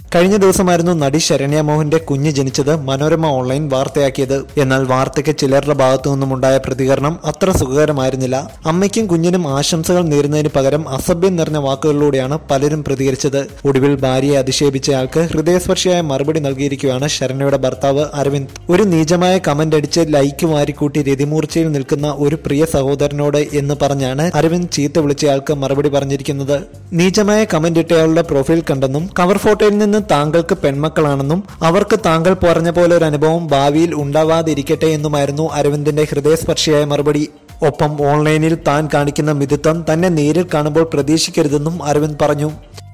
കഴിഞ്ഞ ദിവസമായിരുന്നു നടി ശരണ്യ മോഹന്റെ കുഞ്ഞ് ജനിച്ചത് മനോരമ ഓൺലൈൻ വാർത്തയാക്കിയത് എന്നാൽ വാർത്തയ്ക്ക് ചിലരുടെ ഭാഗത്തു നിന്നുമുണ്ടായ പ്രതികരണം അത്ര സുഖകരമായിരുന്നില്ല അമ്മയ്ക്കും കുഞ്ഞിനും ആശംസകൾ നേരുന്നതിന് പകരം അസഭ്യം നിറഞ്ഞ വാക്കുകളിലൂടെയാണ് പലരും പ്രതികരിച്ചത് ഒടുവിൽ ഭാര്യയെ അധിക്ഷേപിച്ചയാൾക്ക് ഹൃദയസ്പർശിയായ മറുപടി നൽകിയിരിക്കുകയാണ് ശരണ്യയുടെ ഭർത്താവ് അരവിന്ദ് ഒരു നീചമായ കമന്റ് അടിച്ച് ലൈക്ക് വാരിക്കൂട്ടി രതിമൂർച്ചയിൽ നിൽക്കുന്ന ഒരു പ്രിയ സഹോദരനോട് എന്ന് പറഞ്ഞാണ് അരവിന്ദ് ചീത്ത വിളിച്ചയാൾക്ക് മറുപടി പറഞ്ഞിരിക്കുന്നത് നീചമായ കമന്റ് ഇട്ടയാളുടെ പ്രൊഫൈൽ കണ്ടെന്നും കവർ ഫോട്ടോയിൽ നിന്ന് താങ്കൾക്ക് പെൺമക്കളാണെന്നും അവർക്ക് താങ്കൾ പറഞ്ഞ പോലെ ഒരു അനുഭവം ഭാവിയിൽ ഉണ്ടാവാതിരിക്കട്ടെ എന്നുമായിരുന്നു അരവിന്ദിന്റെ ഹൃദയസ്പർശിയായ മറുപടി ഒപ്പം ഓൺലൈനിൽ താൻ കാണിക്കുന്ന മിതുത്വം തന്നെ നേരിൽ കാണുമ്പോൾ പ്രതീക്ഷിക്കരുതെന്നും അരവിന്ദ് പറഞ്ഞു